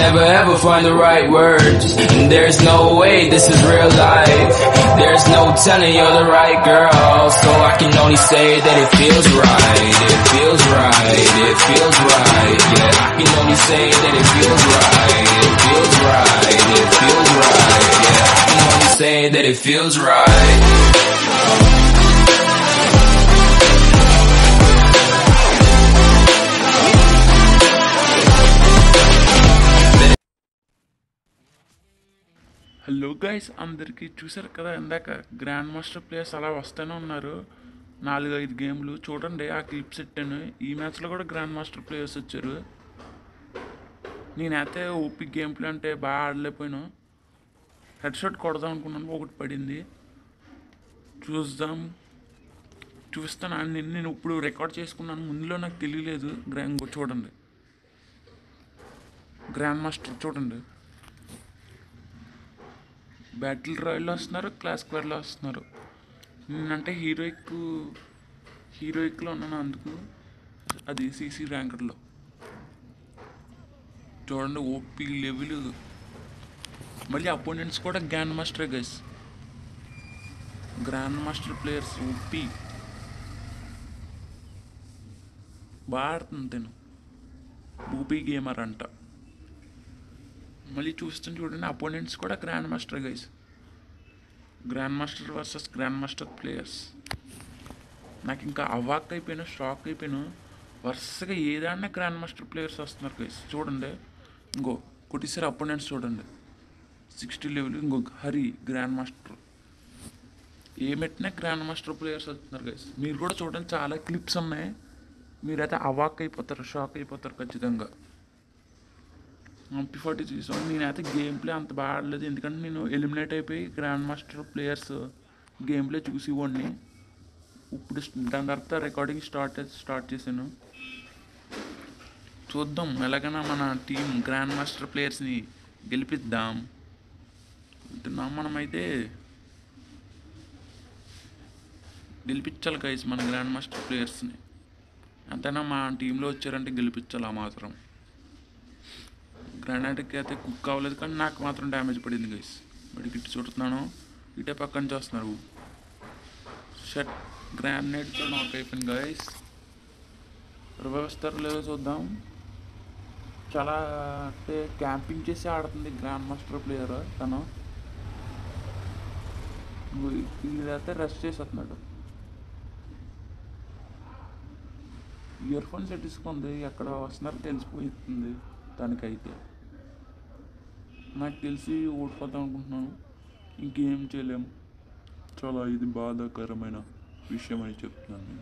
never ever find the right words. And there's no way this is real life. There's no telling you're the right girl. So I can only say that it feels right. It feels right. It feels right. Yeah, I can only say that it feels right. It feels right. It feels right. Yeah, I can only say that it feels right. Hello guys అందరికీ చూసారు కదా ఇందాక grand master players అలా వస్తూనే ఉన్నారు నాలుగు ఐదు గేమ్లు చూడండి ఆ క్లిప్స్ పెట్టాను ఈ మ్యాచ్లో కూడా గ్రాండ్ మాస్టర్ ప్లేయర్స్ వచ్చారు నేనైతే ఓపి గేమ్ ప్లే అంటే బాగా ఆడలేకపోయాను హెడ్ షాట్ కొడదాం అనుకున్నాను ఒకటి పడింది చూద్దాం చూస్తాను నేను నేను ఇప్పుడు రికార్డ్ చేసుకున్నాను ముందులో నాకు తెలియలేదు గ్రాండ్ చూడండి గ్రాండ్ మాస్టర్ చూడండి బ్యాటిల్ రాయల్లో వస్తున్నారు క్లాస్ స్క్వేర్లో వస్తున్నారు నేనంటే హీరోయిక్ హీరోయిక్లో ఉన్నాను అందుకు అది సీసీ ర్యాంకర్లో చూడండి ఓపీ లెవెల్ మళ్ళీ అపోనెంట్స్ కూడా grand master guys grand master players O P బాగా ఆడుతుంది తను ఓపీ గేమర్ అంట మళ్ళీ చూస్తుంటే చూడండి అపోనెంట్స్ కూడా grand master guys grand master versus grand master players నాకు ఇంకా అవాక్ అయిపోయాను షాక్ అయిపోయాను వరుసగా ఏదైనా గ్రాండ్ మాస్టర్ ప్లేయర్స్ వస్తున్నారు గైస్ చూడండి ఇంకో కొట్టిసారి అపోనెంట్స్ చూడండి సిక్స్టీ లెవెల్ ఇంకో హరి గ్రాండ్ మాస్టర్ ఏమెట్టినా గ్రాండ్ మాస్టర్ ప్లేయర్స్ వస్తున్నారు గైస్ మీరు కూడా చూడండి చాలా క్లిప్స్ ఉన్నాయి మీరైతే అవాక్ అయిపోతారు షాక్ అయిపోతారు ఖచ్చితంగా ఎంపీ ఫార్టీ చూసాను నేనైతే గేమ్ ప్లే అంత బాగా ఆడలేదు ఎందుకంటే నేను ఎలిమినేట్ అయిపోయి grand master players game play చూసి ఇవ్వండి ఇప్పుడు దాని తర్వాత రికార్డింగ్ స్టార్ట్ స్టార్ట్ చేశాను చూద్దాం ఎలాగైనా మన టీం గ్రాండ్ మాస్టర్ ప్లేయర్స్ని గెలిపిద్దాం అంటున్నాం మనమైతే గెలిపించాలి గైస్ మన గ్రాండ్ మాస్టర్ ప్లేయర్స్ని అంతైనా మా టీంలో వచ్చారంటే గెలిపించాలి ఆ మాత్రం గ్రానైట్కి అయితే కుక్ అవ్వలేదు కానీ నాకు మాత్రం డ్యామేజ్ పడింది గైస్ బడికి ఇటు చూడుతున్నాను ఇటే పక్క నుంచి వస్తున్నారు షట్ గ్రానైట్తో నాక్ అయిపోయింది గైస్ వస్తారో లేదో చూద్దాం చాలా అంటే క్యాంపింగ్ చేసి ఆడుతుంది గ్రాండ్ మాస్టర్ ప్లేయర్ తను వీళ్ళైతే రెస్ట్ చేసేస్తున్నాడు ఇయర్ ఫోన్స్ పెట్టించుకుంది ఎక్కడ వస్తున్నారో తెలిసిపోతుంది దానికైతే నాకు తెలిసి ఓడిపోతాం అనుకుంటున్నాను ఇంకేం చేయలేము చాలా ఇది బాధాకరమైన విషయం అని చెప్తున్నాను నేను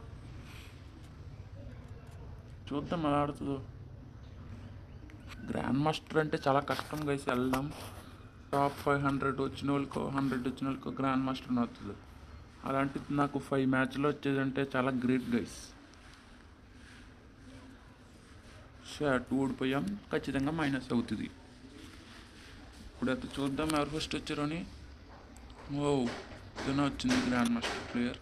చూద్దాం ఎలా ఆడుతుందో గ్రాండ్ మాస్టర్ అంటే చాలా కష్టం కలిసి వెళ్ళడం టాప్ ఫైవ్ హండ్రెడ్ వచ్చిన వాళ్ళకో హండ్రెడ్ వచ్చిన వాళ్ళకో గ్రాండ్ మాస్టర్ అవుతుంది అలాంటిది నాకు ఫైవ్ మ్యాచ్లో వచ్చేదంటే చాలా గ్రేట్ గైస్ షర్ట్ ఓడిపోయాం ఖచ్చితంగా మైనస్ అవుతుంది ఇప్పుడైతే చూద్దాం ఎవరు ఫస్ట్ వచ్చారని ఓ ఇతను వచ్చింది గ్రాండ్ మాస్టర్ ప్లేయర్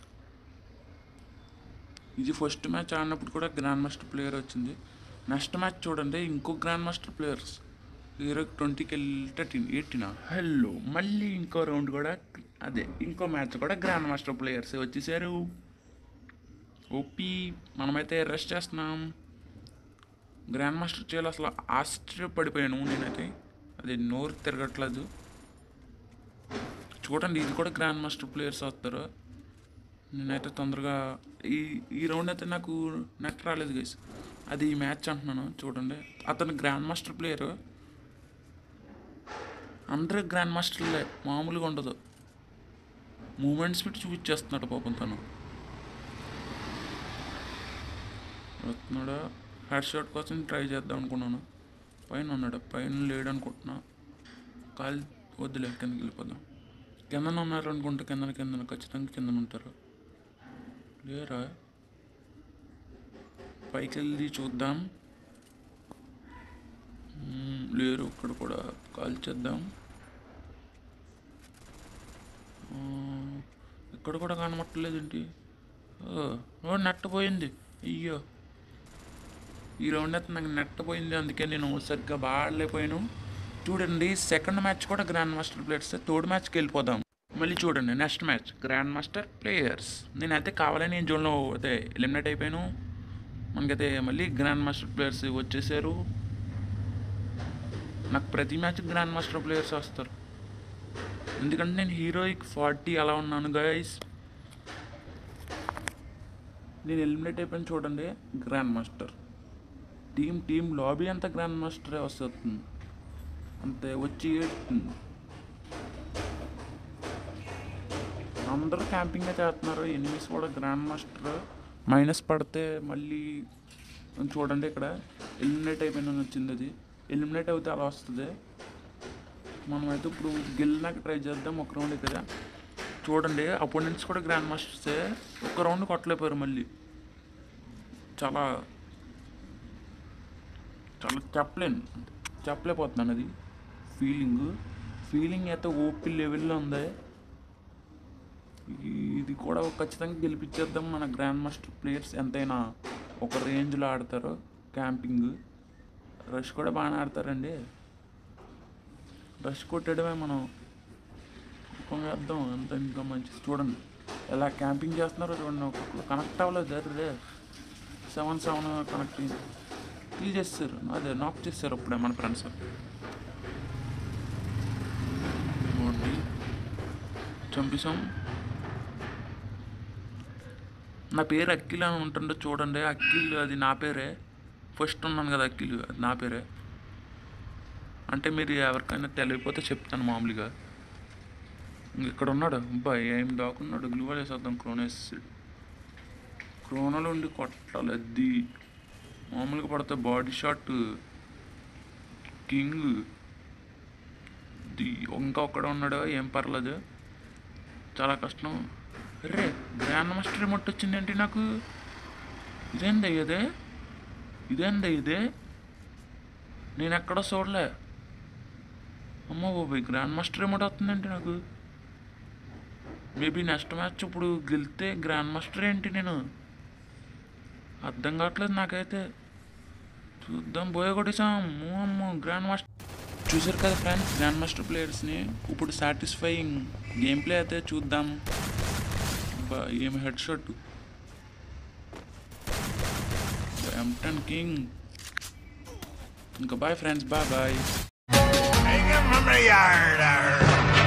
ఇది ఫస్ట్ మ్యాచ్ ఆడినప్పుడు కూడా గ్రాండ్ మాస్టర్ ప్లేయర్ వచ్చింది నెక్స్ట్ మ్యాచ్ చూడండి ఇంకో గ్రాండ్ మాస్టర్ ప్లేయర్స్ హీరో ట్వంటీకి వెళ్ళి థర్టీన్ ఎయిటీన్ హలో మళ్ళీ ఇంకో రౌండ్ కూడా అదే ఇంకో మ్యాచ్ కూడా గ్రాండ్ మాస్టర్ ప్లేయర్స్ వచ్చేసారు ఓపీ మనమైతే రెస్ట్ చేస్తున్నాం గ్రాండ్ మాస్టర్ చేయాలి అసలు ఆశ్చర్యపడిపోయాను నేనైతే అది నోరు తిరగట్లేదు చూడండి ఇది కూడా గ్రాండ్ మాస్టర్ ప్లేయర్స్ వస్తారు నేనైతే తొందరగా ఈ ఈ రౌండ్ అయితే నాకు నెట్ రాలేదు గైస్ అది ఈ మ్యాచ్ అంటున్నాను చూడండి అతను గ్రాండ్ మాస్టర్ ప్లేయర్ అందరూ గ్రాండ్ మాస్టర్లే మామూలుగా ఉండదు మూమెంట్స్ పెట్టి చూపించేస్తున్నాడు పాపం తను వస్తున్నాడా హెడ్ షాట్ కోసం ట్రై చేద్దాం అనుకున్నాను పైన ఉన్నాడు పైన లేడు అనుకుంటున్నా కాలు వద్దులే కిందకి వెళ్ళిపోదాం కిందన ఉన్నారు అనుకుంటే కిందన కిందన ఖచ్చితంగా కిందన ఉంటారు లేరా పైకి వెళ్ళి చూద్దాం మ్మ్, లేరు ఇక్కడ కూడా కాల్ చేద్దాం ఆ, ఇక్కడ కూడా కనబట్టలేదు ఏంటి ఓ ఓ, నెట్ పోయింది అయ్యో ఈ రౌండ్ అయితే నాకు నెట్ పోయింది అందుకే నేను సరిగ్గా బాడలేకపోయాను చూడండి సెకండ్ మ్యాచ్ కూడా గ్రాండ్ మాస్టర్ ప్లేయర్స్ థర్డ్ మ్యాచ్కి వెళ్ళిపోదాం మళ్ళీ చూడండి next match grand master players నేనైతే కావాలని ఈ జోన్లో అయితే ఎలిమినేట్ అయిపోయాను మనకైతే మళ్ళీ గ్రాండ్ మాస్టర్ ప్లేయర్స్ వచ్చేసారు నాకు ప్రతి మ్యాచ్ గ్రాండ్ మాస్టర్ ప్లేయర్స్ వస్తారు ఎందుకంటే నేను హీరోయిక్ ఫార్టీ అలా ఉన్నాను గైస్ నేను ఎలిమినేట్ అయిపోయిన చూడండి grand master team team lobby అంతా గ్రాండ్ మాస్టరే వస్తుంది అంతే వచ్చి ఏడుతుంది అందరూ క్యాంపింగే చేస్తున్నారు ఎనిమిస్ కూడా గ్రాండ్ మాస్టర్ మైనస్ పడితే మళ్ళీ చూడండి ఇక్కడ ఎలిమినేట్ అయిపోయిన వచ్చింది అది ఎలిమినేట్ అవుతే అలా వస్తుంది మనమైతే ఇప్పుడు గెలినాక ట్రై చేద్దాం ఒక రౌండ్ ఇక్కడ చూడండి అపోనెంట్స్ కూడా గ్రాండ్ మాస్టర్సే ఒక రౌండ్ కొట్టలేకపోయారు మళ్ళీ చాలా చాలా చెప్పలేను చెప్పలేకపోతున్నాను అది ఫీలింగ్ ఫీలింగ్ అయితే ఓపీ లెవెల్లో ఉంది ఇది కూడా ఖచ్చితంగా గెలిపించేద్దాం మన గ్రాండ్ మాస్టర్ ప్లేయర్స్ ఎంతైనా ఒక రేంజ్లో ఆడతారు క్యాంపింగ్ రష్ కూడా బాగానే ఆడతారండి రష్ కొట్టడమే మనం వేద్దాం అంత ఇంకా మంచిది చూడండి ఎలా క్యాంపింగ్ చేస్తున్నారో చూడండి ఒక్కొక్కరు కనెక్ట్ అవ్వలేదు అరే సెవెన్ సెవెన్ కనెక్ట్ కిల్ చేస్తారు అదే నాక్ చేస్తారు అప్పుడే మన ఫ్రెండ్స్ చూడండి చంపేసాం నా పేరు అఖిల్ అని ఉంటుండే చూడండి అఖిల్ అది నా పేరే ఫస్ట్ ఉన్నాను కదా అఖిల్ అది నా పేరే అంటే మీరు ఎవరికైనా తెలియకపోతే చెప్తాను మామూలుగా ఇంక ఇక్కడ ఉన్నాడు అబ్బాయి ఏం దాకున్నాడు గ్లూ వేసేద్దాం క్రోనేస్ క్రోనలో ఉండి కొట్టాలి అది మామూలుగా పడితే బాడీ షాట్ కింగ్ ది ఇంకా ఒక్కడ ఉన్నాడు ఏం పర్లేదు చాలా కష్టం రే గ్రాండ్ మాస్టర్ రిమోట్ వచ్చిందేంటి నాకు ఇదేంది ఇదే ఇదేంది ఇదే నేను ఎక్కడ చూడలే అమ్మ బాబాయ్ గ్రాండ్ మాస్టర్ రిమోట్ వస్తుందండి నాకు మేబీ నెక్స్ట్ మ్యాచ్ ఇప్పుడు గెలితే గ్రాండ్ మాస్టర్ ఏంటి నేను అర్థం కావట్లేదు నాకైతే చూద్దాం పోయే కొట్టేసాం అమ్మో గ్రాండ్ మాస్టర్ చూసారు కదా ఫ్రెండ్స్ గ్రాండ్ మాస్టర్ ప్లేయర్స్ని ఇప్పుడు సాటిస్ఫైయింగ్ గేమ్ ప్లే అయితే చూద్దాం అబ్బా, ఏమి హెడ్ షాట్ ఎంటన్ కింగ్ ఇంకా bye friends bye bye Hang him from the yard. arr.